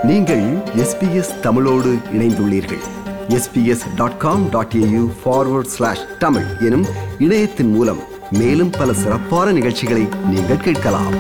நீங்கள் எஸ்பிஎஸ் தமிழோடு இணைந்துள்ளீர்கள் SBS dot com dot AU forward slash Tamil எனும் இணையத்தின் மூலம் மேலும் பல சிறப்பான நிகழ்ச்சிகளை நீங்கள் கேட்கலாம்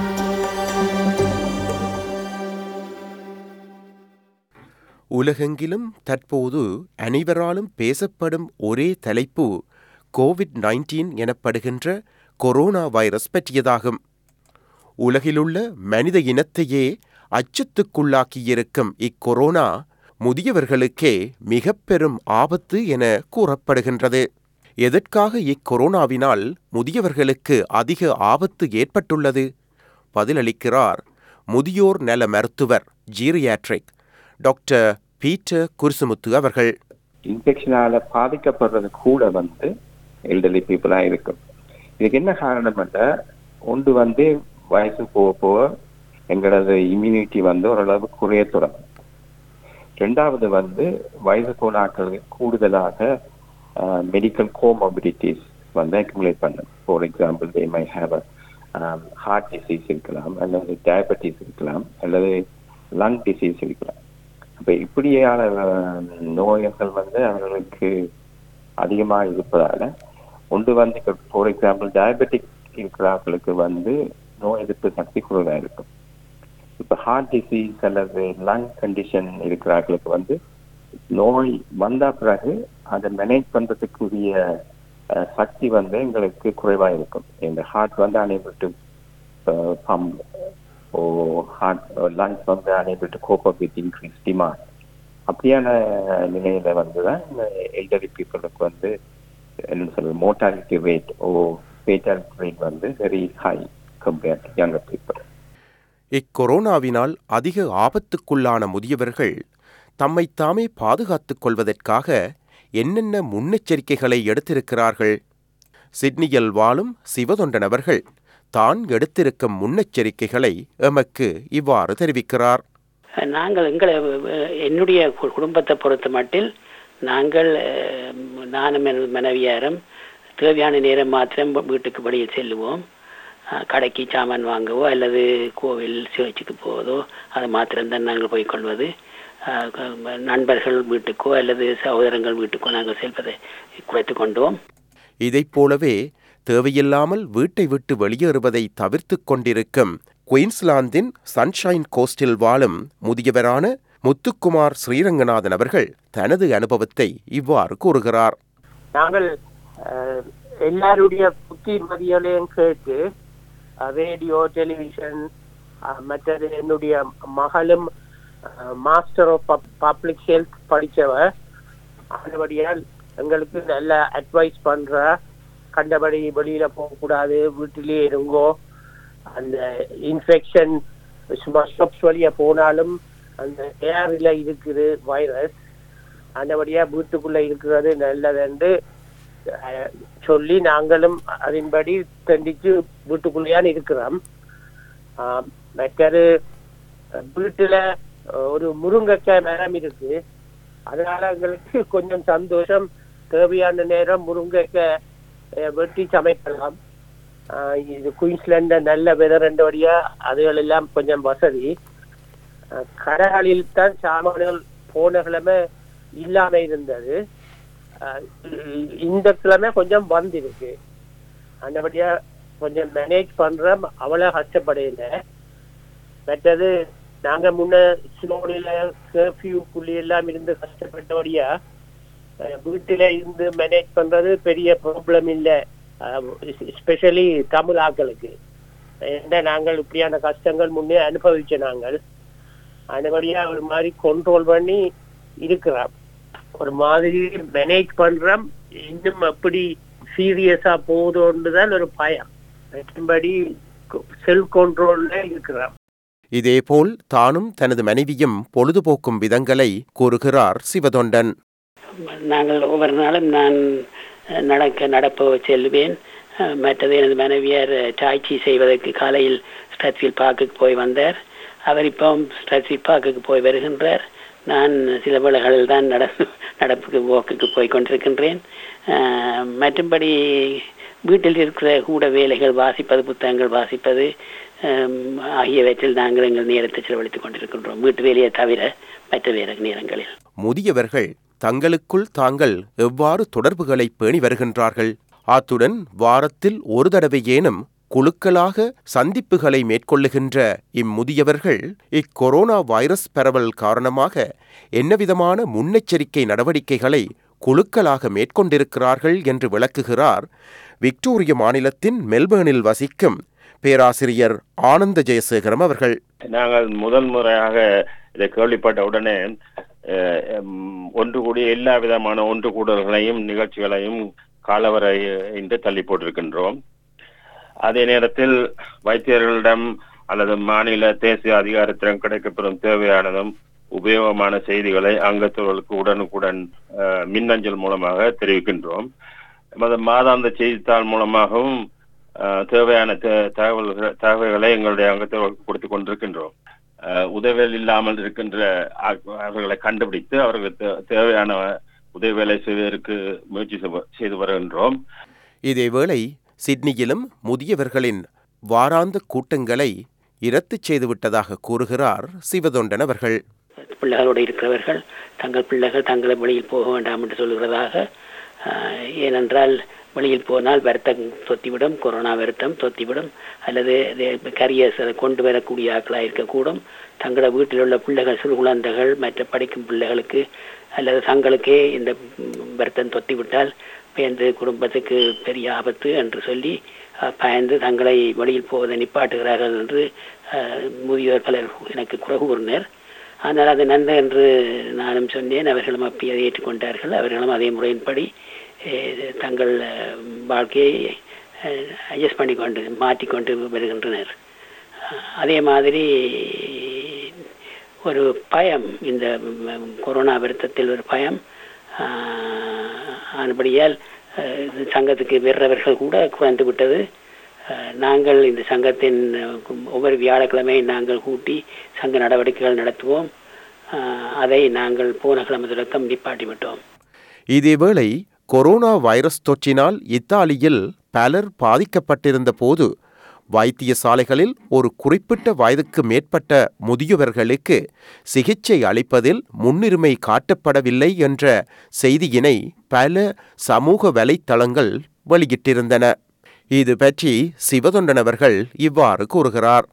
உலகெங்கிலும் தற்போது அனைவராலும் பேசப்படும் ஒரே தலைப்பு கோவிட் நைன்டீன் எனப்படுகின்ற கொரோனா வைரஸ் பற்றியதாகும் உலகிலுள்ள மனித இனத்தையே அச்சத்துக்குள்ளாக்கியிருக்கும் இக்கொரோனா முதியவர்களுக்கே மிக பெரும் ஆபத்து என கூறப்படுகின்றது எதற்காக இக்கொரோனாவினால் முதியவர்களுக்கு அதிக ஆபத்து ஏற்பட்டுள்ளது பதிலளிக்கிறார் முதியோர் நல மருத்துவர் ஜீரியாட்ரிக் டாக்டர் பீட்டர் குருசுமுத்து அவர்கள் இன்ஃபெக்ஷனால பாதிக்கப்படுறது கூட வந்து எல்டர்லி பீப்புளா இருக்கும் இதுக்கு என்ன காரணம் ஒன்று வந்து வயசு போக போக எங்களது இம்யூனிட்டி வந்து ஓரளவு குறைய தொடங்கும் ரெண்டாவது வந்து வயசு போன ஆட்களுக்கு கூடுதலாக மெடிக்கல் கோமோபிலிட்டிஸ் வந்து அக்குமுலேட் பண்ணும் for example they may have heart disease இருக்கலாம் அல்லது டயபெட்டிஸ் இருக்கலாம் அல்லது லங் டிசீஸ் இருக்கலாம் அப்ப இப்படியான நோய்கள் வந்து அவர்களுக்கு அதிகமாக இருப்பதால ஒன்று வந்து இப்போ ஃபார் எக்ஸாம்பிள் டயபெட்டிக் இருக்கிறவர்களுக்கு வந்து நோய் எதிர்ப்பு சக்தி குறைவாக இருக்கும் இப்போ ஹார்ட் டிசீஸ் அல்லது லங் கண்டிஷன் இருக்கிறவர்களுக்கு வந்து நோய் வந்த பிறகு அதை மேனேஜ் பண்றதுக்குரிய சக்தி வந்து எங்களுக்கு குறைவாக இருக்கும் இந்த ஹார்ட் வந்து unable to pump or heart lungs வந்து unable to cope up with increase demand அப்படியான நிலையில வந்து தான் இந்த எல்டரி பீப்புளுக்கு வந்து என்ன சொல்றது mortality rate or fatality rate வந்து very high compared to younger people இக்கொரோனாவினால் அதிக ஆபத்துக்குள்ளான முதியவர்கள் தம்மை தாமே பாதுகாத்துக் கொள்வதற்காக என்னென்ன முன்னெச்சரிக்கைகளை எடுத்திருக்கிறார்கள் சிட்னியில் வாழும் சிவதொண்டன் அவர்கள் தான் எடுத்திருக்கும் முன்னெச்சரிக்கைகளை எமக்கு இவ்வாறு தெரிவிக்கிறார் நாங்கள் எங்களை என்னுடைய குடும்பத்தை பொறுத்த மட்டில் நாங்கள் நானும் எனது மனைவியாரும் தேவையான நேரம் மாத்திரம் வீட்டுக்கு வெளியில் செல்லுவோம் கடைக்கு சாமான் வாங்கவோ அல்லது கோவில் சிகிச்சைக்கு போவதோ அது மாத்திரம்தான் நாங்கள் போய்க்கொள்வது நண்பர்கள் வீட்டுக்கோ அல்லது சகோதரங்கள் வீட்டுக்கோ நாங்கள் செல்வதை குறைத்து கொண்டோம் இதைப் போலவே தேவையில்லாமல் வீட்டை விட்டு வெளியேறுவதை தவிர்த்து கொண்டிருக்கும் குயின்ஸ்லாந்தின் சன்ஷைன் கோஸ்டில் வாழும் முதியவரான முத்துக்குமார் ஸ்ரீரங்கநாதன் அவர்கள் தனது அனுபவத்தை இவ்வாறு கூறுகிறார் நாங்கள் எல்லாருடைய புத்திமதிகளையும் கேட்டு ரேடியோ டெலிவிஷன் மற்றது என்னுடைய மகளும் மாஸ்டர் ஆஃப் பப்ளிக் ஹெல்த் படித்தவர் அதுபடியால் எங்களுக்கு நல்ல அட்வைஸ் பண்ற கண்டபடி வெளியில போகக்கூடாது வீட்டிலேயே இருங்கோ அந்த இன்ஃபெக்ஷன் சும்மா ஸ்டப்ஸ் வழியா போனாலும் அந்த ஏரில் இருக்குது வைரஸ் அந்தபடியா வீட்டுக்குள்ள இருக்கிறது நல்லதென்று சொல்லி நாங்களும் அதன்படி தண்டிச்சு வீட்டுக்குள்ளேயான் இருக்கிறோம் மற்றது வீட்டுல ஒரு முருங்கைக்காய் மரம் இருக்கு அதனால எங்களுக்கு கொஞ்சம் சந்தோஷம் தேவையான நேரம் முருங்கைக்காய் வெட்டி சமைக்கலாம் இது குயின்ஸ்லாண்ட நல்ல வெதரண்டபடியா அதுகள் எல்லாம் கொஞ்சம் வசதி கடைகளில் தான் சாமான்கள் போன கிழமை இல்லாம இருந்தது இந்த கிழமை கொஞ்சம் வந்திருக்கு அந்தபடியா கொஞ்சம் மேனேஜ் பண்றோம் அவ்வளவு கஷ்டப்படையில மற்றது நாங்க முன்ன ஸ்லோனில கர்ஃபியூக்குள்ளே எல்லாம் இருந்து கஷ்டப்பட்டபடியா வீட்டில இருந்து மேனேஜ் பண்றது பெரிய ப்ராப்ளம் இல்லை ஸ்பெஷலி தமிழ் ஆக்களுக்கு ஏன்னா நாங்கள் இப்படியான கஷ்டங்கள் முன்னே அனுபவிச்ச நாங்கள் அதுபடியா ஒரு மாதிரி கண்ட்ரோல் பண்ணி இருக்கிறோம் ஒரு மாதிரி மேனேஜ் பண்றோம் இன்னும் அப்படி சீரியஸா போகுதோன்னு தான் ஒரு பயம் மற்றபடி செல்ஃப் கண்ட்ரோல்ல இருக்கிறோம் இதேபோல் தானும் தனது மனைவியும் பொழுதுபோக்கும் விதங்களை கூறுகிறார் சிவதொண்டன் நாங்கள் ஒவ்வொரு நாளும் நான் நடக்க நடப்ப செல்வேன் மற்றது எனது மனைவியார் டாய்ச்சி செய்வதற்கு காலையில் ஸ்டட்ஃபீல் பார்க்குக்கு போய் வந்தார் அவர் இப்போ ஸ்டட்ஃபீல் பார்க்குக்கு போய் வருகின்றார் நான் சில வேளைகளில் தான் நட நடப்புக்கு போக்குக்கு போய் கொண்டிருக்கின்றேன் மற்றும்படி வீட்டில் இருக்கிற கூட வேலைகள் வாசிப்பது புத்தகங்கள் வாசிப்பது ஹம், ஆகியவற்றில் நாங்கள் எங்கள் நேரத்தை செலவழித்துக் கொண்டிருக்கின்றோம் வீட்டு வேலையை தவிர மற்ற வேறு நேரங்களில் முதியவர்கள் தங்களுக்குள் தாங்கள் எவ்வாறு தொடர்புகளை பேணி வருகின்றார்கள் அத்துடன் வாரத்தில் ஒரு தடவையேனும் குழுக்களாக சந்திப்புகளை மேற்கொள்ளுகின்ற இம்முதியவர்கள் இக்கொரோனா வைரஸ் பரவல் காரணமாக என்னவிதமான முன்னெச்சரிக்கை நடவடிக்கைகளை குழுக்களாக மேற்கொண்டிருக்கிறார்கள் என்று விளக்குகிறார் விக்டோரிய மாநிலத்தின் மெல்பேர்னில் வசிக்கும் பேராசிரியர் ஆனந்த ஜெயசேகரம் அவர்கள் நாங்கள் முதல் முறையாக இதை கேள்விப்பட்ட உடனே அஹ், உம், ஒன்று கூடிய எல்லா விதமான ஒன்று கூடல்களையும் நிகழ்ச்சிகளையும் காலவரை என்று தள்ளி போட்டிருக்கின்றோம் அதே நேரத்தில் வைத்தியர்களிடம் அல்லது மாநில தேசிய அதிகாரத்திடம் கிடைக்கப்பெறும் தேவையானதும் உபயோகமான செய்திகளை அங்கத்தவர்களுக்கு உடனுக்குடன் அஹ், மின்னஞ்சல் மூலமாக தெரிவிக்கின்றோம் எமது மாதாந்த செய்தித்தாள் மூலமாகவும் அஹ், தேவையான தே- தகவல்கள் தகவல்களை எங்களுடைய அங்கத்தவர்களுக்கு கொடுத்து கொண்டிருக்கின்றோம் அஹ், உதவிகள் இல்லாமல் இருக்கின்ற ஆ- அவர்களை கண்டுபிடித்து அவர்களுக்கு தே- தேவையான உதவிகளை செய்வதற்கு முயற்சி செய்வ- செய்து வருகின்றோம் இதேவேளை சிட்னியிலும் முதியவர்களின் வாராந்த கூட்டங்களை இரத்து செய்துவிட்டதாக கூறுகிறார் சிவதொண்டன் அவர்கள் பிள்ளைகளோடு இருக்கிறவர்கள் தங்கள் பிள்ளைகள் தங்களை வெளியில் போக வேண்டாம் என்று சொல்கிறதாக ஆஹ், ஏனென்றால் வெளியில் போனால் வருத்தம் தொத்திவிடும் கொரோனா வருத்தம் தொத்திவிடும் அல்லது கரியர்ஸ் அதை கொண்டு வரக்கூடிய ஆட்களாக இருக்கக்கூடும் தங்களோட வீட்டில் உள்ள பிள்ளைகள் சிறு குழந்தைகள் மற்ற படிக்கும் பிள்ளைகளுக்கு அல்லது தங்களுக்கே இந்த ம், வருத்தம் தொத்திவிட்டால் பயந்து குடும்பத்துக்கு பெரிய ஆபத்து என்று சொல்லி அஹ், பயந்து தங்களை வெளியில் போவதை நிப்பாட்டுகிறார்கள் என்று அஹ், முதியோர் பலர் எனக்கு குறை கூறினர் ஆனால் அது நன்மை என்று நானும் சொன்னேன் அவர்களும் அப்படி அதை ஏற்றுக்கொண்டார்கள் அவர்களும் அதே முறையின்படி அஹ், தங்கள் அஹ், வாழ்க்கையை அட்ஜஸ்ட் பண்ணிக்கொண்டு மாற்றிக்கொண்டு வருகின்றனர் அஹ், அதே மாதிரி ஒரு பயம் இந்த ம், கொரோனா வருத்தத்தில் ஒரு பயம் ஆஹ், ஆனபடியால் அஹ், இது சங்கத்துக்கு வர்றவர்கள் கூட குறைந்து விட்டது அஹ், நாங்கள் இந்த சங்கத்தின் அஹ், ஒவ்வொரு வியாழக்கிழமை நாங்கள் கூட்டி சங்க நடவடிக்கைகள் நடத்துவோம் அஹ், அதை நாங்கள் போன கிழமை தொடக்கம் நிப்பாட்டி விட்டோம் இதேவேளை கொரோனா வைரஸ் தொற்றினால் இத்தாலியில் பலர் பாதிக்கப்பட்டிருந்த போது வைத்தியசாலைகளில் ஒரு குறிப்பிட்ட வயதுக்கு மேற்பட்ட முதியவர்களுக்கு சிகிச்சை அளிப்பதில் முன்னுரிமை காட்டப்படவில்லை என்ற செய்தியினை பல சமூக வலைத்தளங்கள் வெளியிட்டிருந்தன இது பற்றி சிவதொண்டன் அவர்கள் இவ்வாறு கூறுகிறார்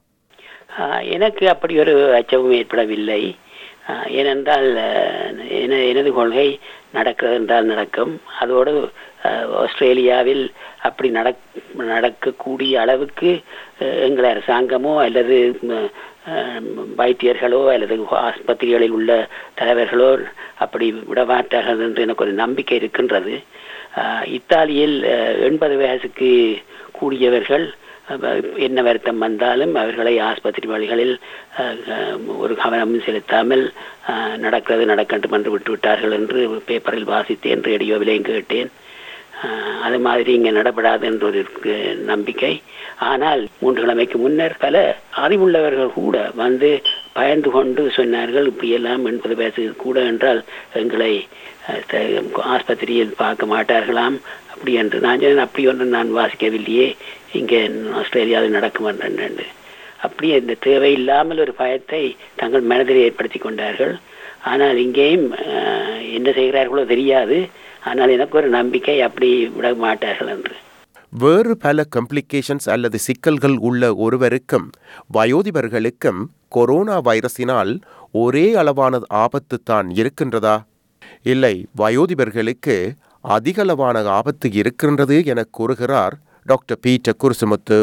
ஆஹ் எனக்கு அப்படி ஒரு அச்சமும் ஏற்படவில்லை ஆஹ் ஏனென்றால் ஆஹ் என- எனது கொள்கை நடக்கிறது என்றால் நடக்கும் அதோடு ஆஹ் ஆஸ்திரேலியாவில் அப்படி நடக் நடக்கக்கூடிய அளவுக்கு ஆஹ் எங்கள் அரசாங்கமோ அல்லது ம், ஆஹ் வைத்தியர்களோ அல்லது ஆஸ்பத்திரிகளில் உள்ள தலைவர்களோ அப்படி விடமாட்டார்கள் என்று எனக்கு ஒரு நம்பிக்கை இருக்கின்றது ஆஹ் இத்தாலியில் ஆஹ் எண்பது வயசுக்கு கூடியவர்கள் அஹ் என்ன வருத்தம் வந்தாலும் அவர்களை ஆஸ்பத்திரி வழிகளில் அஹ், அஹ், ஒரு கவனமும் செலுத்தாமல் அஹ், நடக்கிறது நடக்கட்டும் என்று விட்டுவிட்டார்கள் என்று பேப்பரில் வாசித்தேன் ரேடியோவிலையும் கேட்டேன் அஹ், அது மாதிரி இங்கே நடப்படாது என்ற ஒரு இருக்கு நம்பிக்கை ஆனால் மூன்று கிழமைக்கு முன்னர் பல அறிவுள்ளவர்கள் கூட வந்து பயந்து கொண்டு சொன்னார்கள் இப்படியெல்லாம் எண்பது வயசு கூட என்றால் எங்களை அஹ், த- ஆஸ்பத்திரியில் பார்க்க மாட்டார்களாம் அப்படி என்று நான் சொன்னேன், அப்படி ஒன்று நான் வாசிக்கவில்லையே இங்கே ஆஸ்திரேலியாவில் நடக்கும் என்று அப்படியே இந்த தேவையில்லாமல் ஒரு பயத்தை தங்கள் மனதில் ஏற்படுத்தி கொண்டார்கள் ஆனால் இங்கேயும் அஹ், என்ன செய்கிறார்களோ தெரியாது ஆனால் எனக்கு ஒரு நம்பிக்கை அப்படி விட மாட்டார்கள் என்று வேறு பல கம்ப்ளிகேஷன்ஸ் அல்லது சிக்கல்கள் உள்ள ஒருவருக்கும் வயோதிபர்களுக்கும் கொரோனா வைரஸினால் ஒரே அளவான ஆபத்து தான் இருக்கின்றதா இல்லை வயோதிபர்களுக்கு அதிகளவான ஆபத்து இருக்கின்றது என கூறுகிறார் டாக்டர் பீட்டர் குருசுமுத்து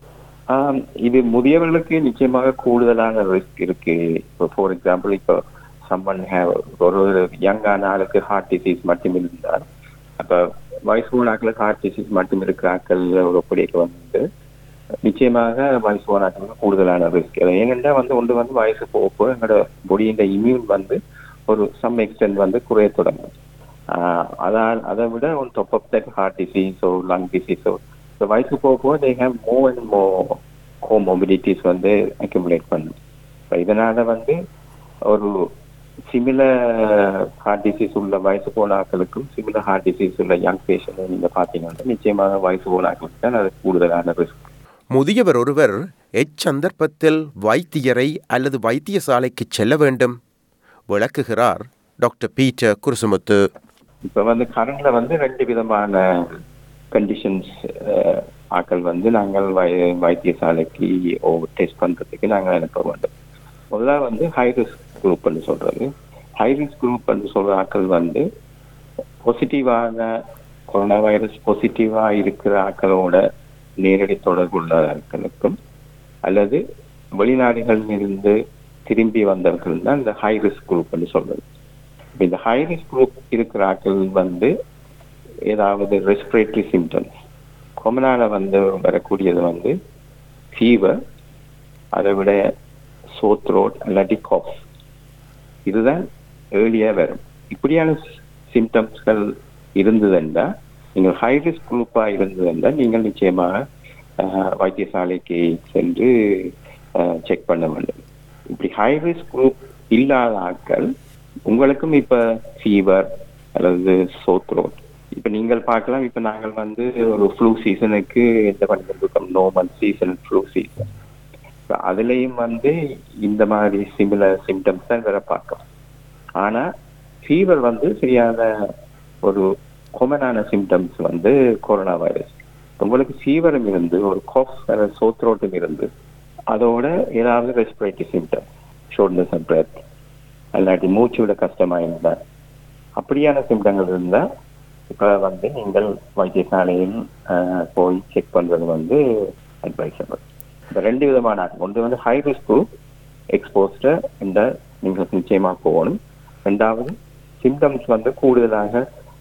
ஆம், இது முதியவர்களுக்கு நிச்சயமாக கூடுதலான ரிஸ்க் இருக்கு இப்போ ஃபார் எக்ஸாம்பிள் இப்போ சம்மன் ஹேவ் ஒரு ஒரு யங்கான ஆளுக்கு ஹார்ட் டிசீஸ் மட்டும் இருந்தால் அப்போ வயசு ஆட்களுக்கு ஹார்ட் டிசீஸ் மட்டும் இருக்கிற ஆட்கள் ஒப்படைக்க வந்து நிச்சயமாக வயசு ஆட்களுக்கு கூடுதலான ரிஸ்க் ஏனென்றா வந்து ஒன்று வந்து வயசு போக போக எங்களோட பொடியின் இம்யூன் வந்து ஒரு சம் எக்ஸ்டென்ட் வந்து குறைய தொடங்கும் ஆஹ் அதான் அதை விட ஒரு top of that ஹார்ட் டிசீஸோ லங் டிசீஸோ ஸோ வயசு போக போக தே ஹேவ் மோ அண்ட் மோ கோமோபிலிட்டிஸ் வந்து அக்யூமுலேட் பண்ணும் ஸோ இதனால வந்து ஒரு சிமிலர் ஹார்ட் டிசீஸ் உள்ள வயசு போன ஆட்களுக்கும் சிமிலர் ஹார்ட் டிசீஸ் உள்ள யங் பேஷண்ட் நீங்க பாத்தீங்கன்னா நிச்சயமாக வயசு போன ஆட்களுக்கு தான் அது கூடுதலான ரிஸ்க் முதியவர் ஒருவர் எச்சந்தர்ப்பத்தில் வைத்தியரை அல்லது வைத்தியசாலைக்கு செல்ல வேண்டும் விளக்குகிறார் டாக்டர் பீட்டர் குருசுமுத்து இப்ப வந்து கரண்ட்ல வந்து ரெண்டு விதமான கண்டிஷன்ஸ் ஆட்கள் வந்து நாங்கள் வை- வைத்தியசாலைக்கு டெஸ்ட் பண்றதுக்கு நாங்கள் அனுப்ப வேண்டும் முதல்ல வந்து ஹை ரிஸ்க் குரூப்னு சொல்றது ஹை ரிஸ்க் குரூப்னு சொல்ற ஆட்கள் வந்து பாசிட்டிவான கொரோனா வைரஸ் பாசிட்டிவா இருக்கிற ஆட்களோட நேரடி தொடர்புள்ள ஆட்களுக்கும் அல்லது வெளிநாடுகளில் இருந்து திரும்பி வந்தவர்கள் தான் இந்த ஹை ரிஸ்க் குரூப்னு சொல்றது இப்ப இந்த ஹை ரிஸ்க் குரூப் இருக்கிற ஆட்கள் வந்து ஏதாவது ரெஸ்பிரேட்டரி சிம்டம்ஸ் கொமனால வந்து வரக்கூடியது வந்து ஃபீவர் அதை விட சோத்ரோட் இல்லாட்டி காஃப் இதுதான் ஏர்லியா வரும் இப்படியான சிம்டம்ஸ்கள் இருந்ததுண்டா நீங்கள் ஹை ரிஸ்க் குரூப்பா இருந்ததுண்டா நீங்கள் நிச்சயமாக அஹ், வைத்தியசாலைக்கு சென்று செக் பண்ண வேண்டும் இப்படி ஹை ரிஸ்க் குரூப் இல்லாத ஆட்கள் உங்களுக்கும் இப்ப ஃபீவர் அல்லது சோத்ரோட் இப்ப நீங்கள் பார்க்கலாம் இப்ப நாங்கள் வந்து ஒரு ஃப்ளூ சீசனுக்கு எந்த பண்ணிருக்கோம் நோமல் சீசன் ஃப்ளூ சீசன் அதுலயும் வந்து இந்த மாதிரி சிமிலர் சிம்டம்ஸ் தான் வேற பார்க்கலாம் ஆனா ஃபீவர் வந்து சரியான ஒரு கொமனான சிம்டம்ஸ் வந்து கொரோனா வைரஸ் உங்களுக்கு ஃபீவரும் இருந்து ஒரு காஃப் சோத்ரோட்டும் இருந்து அதோட ஏதாவது respiratory symptom shortness and breath அல்லாட்டி மூச்சு விட கஷ்டமா இருந்தா அப்படியான சிம்டங்கள் இருந்தா இப்ப வந்து நீங்கள் வைத்தியசாலையில் அஹ், போய் செக் பண்றது வந்து அட்வைசபிள் இந்த ரெண்டு விதமான ஆட்கள். ஒன்று வந்து ஹை ரிஸ்க் குரூப் எக்ஸ்போஸ்ட இந்த நீங்கள் நிச்சயமா போகணும் ரெண்டாவது சிம்டம்ஸ் வந்து கூடுதலாக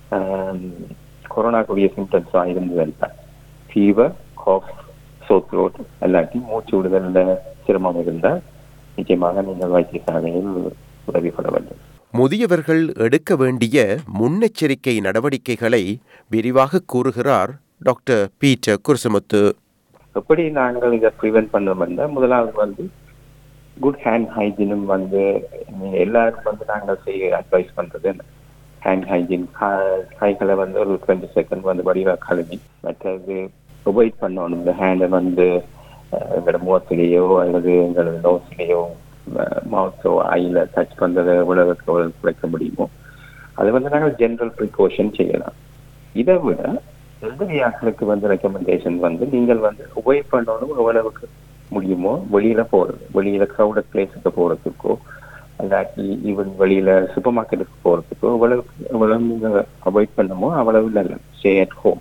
கொரோனாக்குரிய சிம்டம்ஸ் இருந்தது ஃபீவர் காஃப் சோத்ரோட் அல்லாட்டி மூச்சு விடுதல்ல சிரமம் இருந்தால் நிச்சயமாக நீங்கள் வைத்தியசாலையில் உதவி பெற வேண்டும் முதியவர்கள் எடுக்க வேண்டிய முன்னெச்சரிக்கை நடவடிக்கைகளை விரிவாக கூறுகிறார் டாக்டர் பீட்டர் குருசுமுத்து எப்படி நாங்கள் இதை ப்ரிவென்ட் பண்ணோம்னா முதலாவது வந்து குட் ஹேண்ட் ஹைஜீனும் வந்து நீங்க எல்லாருக்கும் வந்து நாங்கள் செய்ய அட்வைஸ் பண்றது ஹேண்ட் ஹைஜீன் கைகளை வந்து ஒரு டுவெண்ட்டி செகண்ட் வந்து வடிவா கழுவி மற்றது அவாய்ட் பண்ணணும் இந்த ஹேண்டை வந்து அஹ், எங்களோட முகத்திலேயோ அல்லது எங்களோட நோஸ்லேயோ மவுத்தோ ஐல டச் பண்றதை எவ்வளவுக்கு எவ்வளவு குறைக்க முடியுமோ அது வந்து நாங்கள் ஜென்ரல் ப்ரிகாஷன் செய்யலாம் இதை விட எல்டரி ஆட்களுக்கு வந்து ரெக்கமெண்டேஷன் வந்து நீங்கள் வந்து அவாய்ட் பண்ணணும் எவ்வளவுக்கு முடியுமோ வெளியில போறது வெளியில க்ரௌடட் பிளேஸுக்கு போறதுக்கோ அல்லாட்டி ஈவன் வெளியில சூப்பர் மார்க்கெட்டுக்கு போறதுக்கோ எவ்வளவு எவ்வளவு நீங்க அவாய்ட் பண்ணமோ அவ்வளவு நல்லது ஸ்டே அட் ஹோம்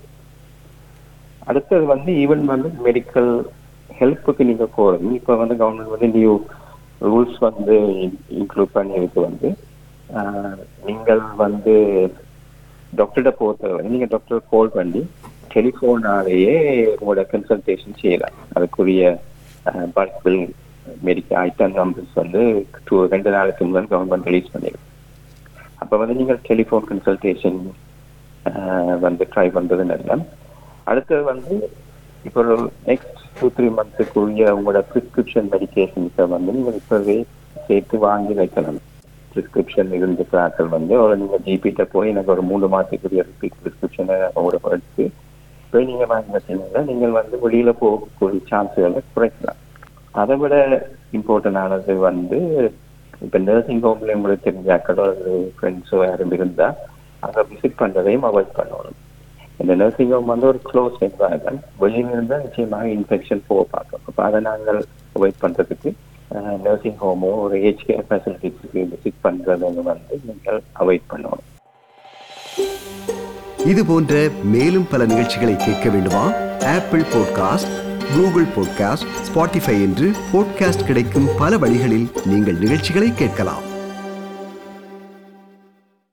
அடுத்தது வந்து ஈவன் வந்து மெடிக்கல் ஹெல்ப்புக்கு நீங்க போறது இப்ப வந்து கவர்மெண்ட் வந்து நியூ ரூல்ஸ் வந்து இன்க்ளூட் பண்ணியிருக்கு வந்து ஆஹ், நீங்கள் வந்து டாக்டர்கிட்ட பொறுத்தவரை நீங்க டாக்டர் கால் பண்ணி டெலிஃபோனாலேயே உங்களோட கன்சல்டேஷன் செய்யலாம் அதுக்குரிய bulk bill medical item numbers வந்து டூ ரெண்டு நாளுக்கு முதல் கவர்மெண்ட் ரிலீஸ் பண்ணிருக்கு அப்போ வந்து நீங்கள் டெலிஃபோன் கன்சல்டேஷன் வந்து ட்ரை பண்றது நல்ல அடுத்தது வந்து இப்போ ஒரு நெக்ஸ்ட் டூ த்ரீ மந்த்ஸுக்குரிய உங்களோட ப்ரிஸ்கிரிப்ஷன் மெடிக்கேஷன்ஸை வந்து நீங்கள் இப்போவே சேர்த்து வாங்கி வைக்கலாம் ப்ரிஸ்கிரிப்ஷன் இருந்த ஆட்கள் வந்து ஒரு நீங்கள் ஜிபிட்ட போய் எனக்கு ஒரு மூணு மாதத்துக்குரிய ப்ரிஸ்கிரிப்ஷனை உங்களோட எடுத்து போய் நீங்கள் வாங்கி வச்சீங்கன்னா நீங்கள் வந்து வெளியில போகக்கூடிய சான்ஸுகளை குறைக்கலாம் அதை விட இம்பார்ட்டன் ஆனது வந்து இப்போ நர்சிங் ஹோம்ல உங்களுக்கு தெரிஞ்ச அக்கடோ ஃப்ரெண்ட்ஸோ யாரும் இருந்தா அங்கே விசிட் பண்றதையும் அவாய்ட் பண்ணணும் இந்த நர்சிங் ஹோம் வந்து ஒரு க்ளோஸ் என்வாயர்மெண்ட் வெளியில இருந்தா நிச்சயமாக இன்ஃபெக்ஷன் போக பார்க்கும் அப்போ அதை நாங்கள் அவாய்ட் பண்றதுக்கு நர்சிங் ஹோமோ ஒரு ஏஜ் கேர் ஃபெசிலிட்டிஸ்க்கு விசிட் பண்றதை வந்து நீங்கள் அவாய்ட் பண்ணணும் இது போன்ற மேலும் பல நிகழ்ச்சிகளை கேட்க வேண்டுமா Apple podcast Google podcast Spotify என்று பாட்காஸ்ட் கிடைக்கும் பல வழிகளில் நீங்கள் நிகழ்ச்சிகளை கேட்கலாம்